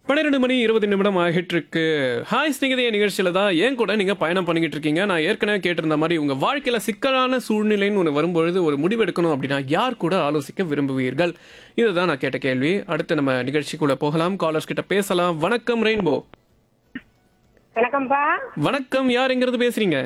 பன்னிரெண்டு மணி இருபது நிமிடம் ஆகிட்டு இருக்கு ஹாய் ஸ்நேகிதைய நிகழ்ச்சியில தான் ஏன் கூட நீங்க பயணம் பண்ணிக்கிட்டு இருக்கீங்க நான் ஏற்கனவே கேட்டிருந்த மாதிரி உங்க வாழ்க்கையில சிக்கலான சூழ்நிலைன்னு ஒன்று வரும்பொழுது ஒரு முடிவெடுக்கணும் அப்படின்னா யார் கூட ஆலோசிக்க விரும்புவீர்கள் இதுதான் நான் கேட்ட கேள்வி அடுத்து நம்ம நிகழ்ச்சிக்குள்ள போகலாம் காலர்ஸ் கிட்ட பேசலாம் வணக்கம் ரெயின்போ வணக்கம்ப்பா வணக்கம் யார் எங்கிறது பேசுறீங்க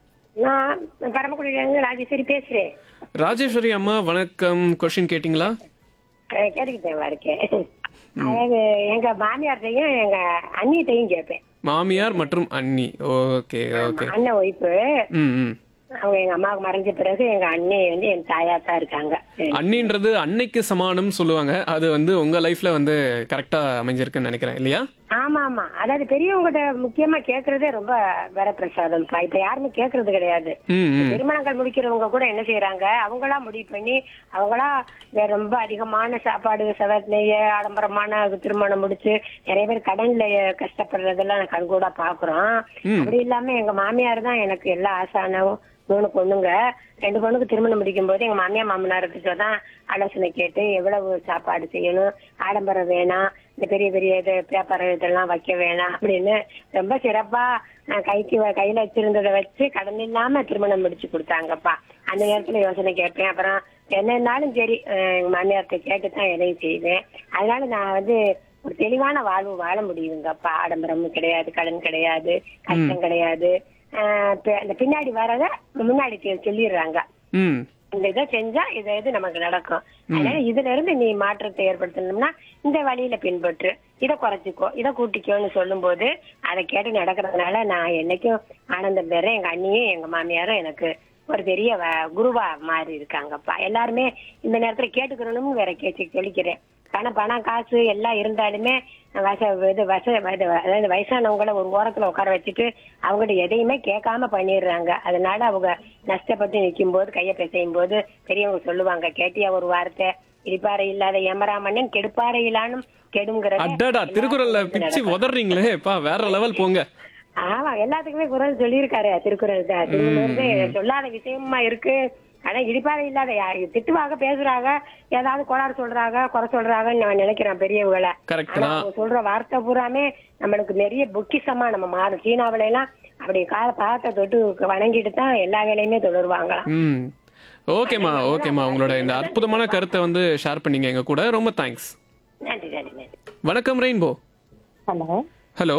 நான் பரமக்குடியிலேருந்து ராஜேஸ்வரி பேசுறேன் ராஜேஸ்வரி அம்மா வணக்கம் கொஸ்டின் கேட்டிங்களா அஹ் கேட்டுக்கிட்டேன் இருக்கேன் அதாவது எங்க மாமியார்ட்டையும் எங்க அண்ணிட்டையும் கேட்பேன் மாமியார் மற்றும் அண்ணி ஓகே ஓகே அண்ணன் ஒய்ஃபு ம் ம் அவங்க எங்க அம்மாவுக்கு மறைஞ்ச பிறகு எங்க அண்ணி வந்து என் தாயா தான் இருக்காங்க அண்ணின்றது அன்னைக்கு சமானம் சொல்லுவாங்க அது வந்து உங்க லைஃப்ல வந்து கரெக்டா அமைஞ்சிருக்குன்னு நினைக்கிறேன் இல்லையா ஆமா ஆமா அதாவது பெரியவங்ககிட்ட முக்கியமா கேக்குறதே ரொம்ப வரப்பிரசாதம்ப்பா இப்ப யாருமே கேக்குறது கிடையாது ம் ம் திருமணங்கள் முடிக்கிறவங்க கூட என்ன செய்யறாங்க அவங்களா முடிவு பண்ணி அவங்களா இந்த ரொம்ப அதிகமான சாப்பாடு செவனைய ஆடம்பரமான திருமணம் முடிச்சு நிறைய பேர் கடன்ல கஷ்டப்படுறதெல்லாம் நான் கண்கூடா பாக்குறோம் ம். அப்படி இல்லாம எங்க மாமியார் தான் எனக்கு எல்லா ஆசானவும் மூணு பொண்ணுங்க ரெண்டு பொண்ணுக்கு திருமணம் முடிக்கும் போது எங்க மாமியார் மாமனார்கிட்ட தான் ஆலோசனை கேட்டு எவ்வளவு சாப்பாடு செய்யணும் ஆடம்பரம் வேணாம் இந்த பெரிய பெரிய இது பேப்பர் இதெல்லாம் வைக்க வேணாம் அப்படின்னு ரொம்ப சிறப்பா நான் கைக்கு வ- கையில வச்சிருந்ததை வச்சு கடன் இல்லாம திருமணம் முடிச்சு கொடுத்தாங்கப்பா அந்த நேரத்துல யோசனை கேட்பேன் அப்புறம் என்னன்னாலும் சரி அஹ் எங்க மாமியார்கிட்ட கேட்டு தான் எதையும் செய்வேன் அதனால நான் வந்து ஒரு தெளிவான வாழ்வு வாழ முடியுங்கப்பா ஆடம்பரமும் கிடையாது கடன் கிடையாது கஷ்டம் கிடையாது அஹ் பி- அந்த பின்னாடி வரத முன்னாடி தெ- சொல்லிடுறாங்க ம் இந்த இதை செஞ்சா இது இது நமக்கு நடக்கும் அதனால இதுல இருந்து நீ மாற்றத்தை ஏற்படுத்தணும்னா இந்த வழியில பின்பற்று இதை குறைச்சிக்கோ இதை கூட்டிக்கோன்னு சொல்லும் போது அதை கேட்டு நடக்கிறதுனால நான் என்னைக்கும் ஆனந்தம் பெறேன் எங்க அண்ணியும் எங்க மாமியாரும் எனக்கு ஒரு பெரிய வ- குருவா மாறி இருக்காங்கப்பா எல்லாருமே இந்த நேரத்துல கேட்டுக்கணும்னு வேற கேட்டு சொல்லிக்கிறேன் பணம் பணம் காசு எல்லாம் இருந்தாலுமே வச இது வச இது அதாவது வயசானவங்கள ஒரு ஓரத்துல உட்கார வச்சுட்டு அவங்ககிட்ட எதையுமே கேட்காம பண்ணிடுறாங்க அதனால அவங்க நஷ்டப்பட்டு நிற்கும் போது கையை பிசையும் போது பெரியவங்க சொல்லுவாங்க கேட்டியா ஒரு வார்த்தை இடிப்பாறை இல்லாத எமராமன்னன் கெடுப்பாறை இல்லானும் கெடுங்கிறத அடடா திருக்குறள்ல பிச்சு உதறீங்களே பா வேற லெவல் போங்க ஆமா எல்லாத்துக்குமே குரல் சொல்லியிருக்காரு திருக்குறள் தான் திருக்குறள் சொல்லாத விஷயமா இருக்கு ஆனா இடிப்பாறை இல்லாத யாரு திட்டுவாங்க பேசுறாங்க ஏதாவது கோளாறு சொல்றாங்க குறை சொல்றாங்கன்னு நான் நினைக்கிறேன் பெரியவங்களை கரெக்ட் ஆனா தான் அவங்க சொல்ற வார்த்தை பூராமே நம்மளுக்கு நிறைய பொக்கிஷமா நம்ம மாறும் சீனாவில எல்லாம் அப்படி கால பாதத்தை தொட்டு வணங்கிட்டு தான் எல்லா வேலையுமே தொடருவாங்களாம் ம் ஓகேம்மா ஓகேம்மா உங்களோட இந்த அற்புதமான கருத்தை வந்து ஷேர் பண்ணீங்க எங்க கூட ரொம்ப தேங்க்ஸ் நன்றி நன்றி நன்றி வணக்கம் rainbow hello hello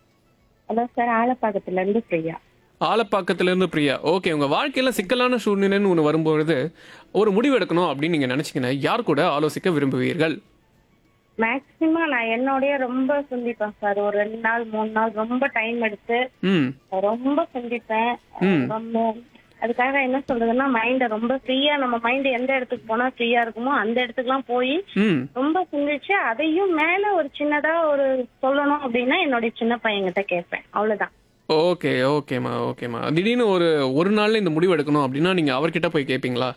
hello sir ஆலப்பாக்கத்துல இருந்து பிரியா ஆலப்பாக்கத்துல இருந்து பிரியா ஓகே உங்க வாழ்க்கையில சிக்கலான சூழ்நிலைன்னு ஒன்று வரும்பொழுது ஒரு முடிவு எடுக்கணும் அப்படின்னு நீங்க நினைச்சீங்கன்னா யார் கூட ஆலோசிக்க விரும்புவீர்கள் மேக்சிமம் நான் என்னோடய ரொம்ப சிந்திப்பேன் சார் ஒரு ரெண்டு நாள் மூணு நாள் ரொம்ப டைம் எடுத்து ம் ரொம்ப சிந்திப்பேன் ம். ரொம்ப அதுக்காக என்ன சொல்றதுன்னா மைண்ட ரொம்ப ஃப்ரீயா நம்ம மைண்ட் எந்த இடத்துக்கு போனா ஃப்ரீயா இருக்குமோ அந்த இடத்துக்குலாம் போய் ம் ரொம்ப சிந்திச்சு அதையும் மேல ஒரு சின்னதா ஒரு சொல்லணும் அப்படின்னா என்னுடைய சின்ன பையன்கிட்ட கேட்பேன் அவ்வளவுதான் ஓகே ஓகேம்மா ஓகேம்மா திடீர்னு ஒரு ஒரு நாள்ல இந்த முடிவு எடுக்கணும் அப்படின்னா நீங்க அவர்கிட்ட போய் கேட்பீங்களா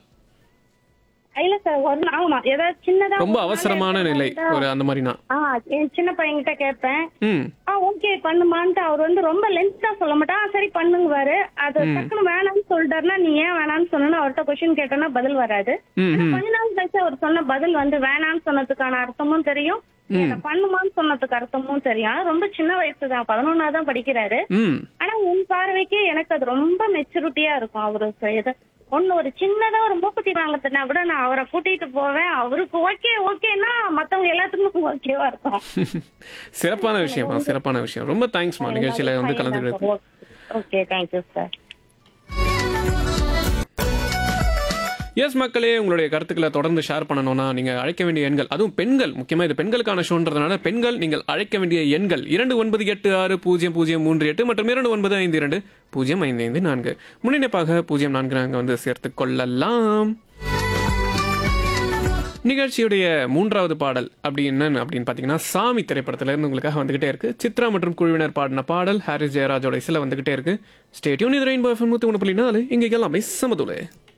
இல்ல சார் ஒரு நாள் ஆமா ஏதாவது சின்னதா ரொம்ப ஒரு நாள் அவசரமான எடுத்து நிலை வந்தா- ஒரு அந்த மாதிரினா ஆ என் சின்ன பையன்கிட்ட கேட்பேன் ம் ஆ ஓகே பண்ணுமான்ட்டு அவர் வந்து ரொம்ப லென்த்தா சொல்ல மாட்டா "ஆ, சரி பண்ணுங்குவாரு அது டக்குனு வேணாம்னு சொல்லிட்டாருன்னா நீ ஏன் வேணாம்னு சொன்னா அவர்கிட்ட கொஸ்டின் கேட்டோன்னா பதில் வராது ம் ஆனா ம் கொஞ்ச நாள் கழிச்சு அவர் சொன்ன பதில் வந்து வேணாம்னு சொன்னதுக்கான அர்த்தமும் தெரியும் இதை பண்ணுமான்னு சொன்னதுக்கு அர்த்தமும் தெரியும் ஆனா ரொம்ப சின்ன வயசு தான் பதினொன்னா தான் படிக்கிறாரு ம் ஆனா உன் பார்வைக்கு எனக்கு அது ரொம்ப மெச்சூரிட்டியா இருக்கும் அவரு செய்யறது ஒண்ணு ஒரு சின்னதா ஒரு மூக்குத்தி வாங்கத்துனா கூட நான் அவரை கூட்டிட்டு போவேன் அவருக்கு ஓகே ஓகேன்னா மத்தவங்க எல்லாத்துக்கும் ஓகேவா இருக்கும் சிறப்பான விஷயமா சிறப்பான விஷயம் ரொம்ப தேங்க்ஸ்மா நிகழ்ச்சியில வந்து கலந்துக்கிறது ஓகே தேங்க்யூ சார் எஸ் மக்களே உங்களுடைய கருத்துக்களை தொடர்ந்து ஷேர் பண்ணணும்னா நீங்க அழைக்க வேண்டிய எண்கள் அதுவும் பெண்கள் முக்கியமா இது பெண்களுக்கான ஷோன்றதுனால பெண்கள் நீங்கள் அழைக்க வேண்டிய எண்கள் இரண்டு ஒன்பது எட்டு ஆறு பூஜ்ஜியம் பூஜ்ஜியம் மூன்று எட்டு மற்றும் இரண்டு ஒன்பது ஐந்து இரண்டு பூஜ்ஜியம் ஐந்து ஐந்து நான்கு முன்னிணைப்பாக பூஜ்ஜியம் நான்கு நான்கு வந்து சேர்த்து கொள்ளலாம் நிகழ்ச்சியுடைய மூன்றாவது பாடல் அப்படி என்னன்னு அப்படின்னு பார்த்தீங்கன்னா சாமி திரைப்படத்துல இருந்து உங்களுக்காக வந்துகிட்டே இருக்கு சித்ரா மற்றும் குழுவினர் பாடின பாடல் ஹாரிஸ் ஜெயராஜோட இசையில் வந்துகிட்டே இருக்கு ஸ்டேட்யூன் இது ரெயின்போ எஃப்எம் நூற்றி ஒன்று புள்ளி நாலு இங்கே எல்லாமே சமதுலே